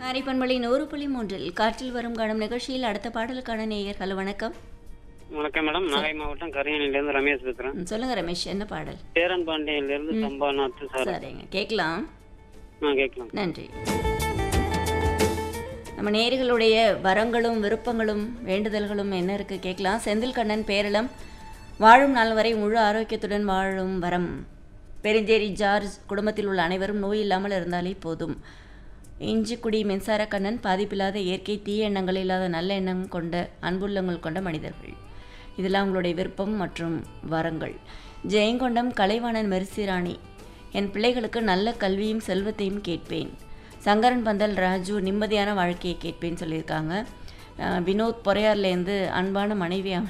அரைப்பண்பளி நூறு புள்ளி மூன்றில் காற்றில் வரும் காணும் நிகழ்ச்சியில் அடுத்த பாடலுக்கான நேயர் ஹலோ வணக்கம் வணக்கம் மேடம் நாகை மாவட்டம் கரியணிலிருந்து ரமேஷ் பேசுறேன் ம், சொல்லுங்க ரமேஷ் என்ன பாடல் சேரன் பாண்டியிலிருந்து சம்பாநாத் சார் சரிங்க கேட்கலாம் ஆ கேட்கலாம் நன்றி நம்ம நேயர்களுடைய வரங்களும் விருப்பங்களும் வேண்டுதல்களும் என்ன இருக்கு கேட்கலாம் செந்தில் கண்ணன் பேரளம் வாழும் நாள் வரை முழு ஆரோக்கியத்துடன் வாழும் வரம் பெருஞ்சேரி ஜார்ஜ் குடும்பத்தில் உள்ள அனைவரும் நோய் இல்லாமல் இருந்தாலே போதும் இஞ்சிக்குடி மின்சார கண்ணன் பாதிப்பில்லாத இயற்கை தீய எண்ணங்கள் இல்லாத நல்ல எண்ணம் கொண்ட அன்புள்ளங்கள் கொண்ட மனிதர்கள் இதெல்லாம் உங்களுடைய விருப்பம் மற்றும் வரங்கள் ஜெயங்கொண்டம் கலைவாணன் மெர்சிராணி என் பிள்ளைகளுக்கு நல்ல கல்வியும் செல்வத்தையும் கேட்பேன் சங்கரன் பந்தல் ராஜு நிம்மதியான வாழ்க்கையை கேட்பேன்னு சொல்லியிருக்காங்க அஹ் வினோத் பொறையார்லேருந்து அன்பான மனைவி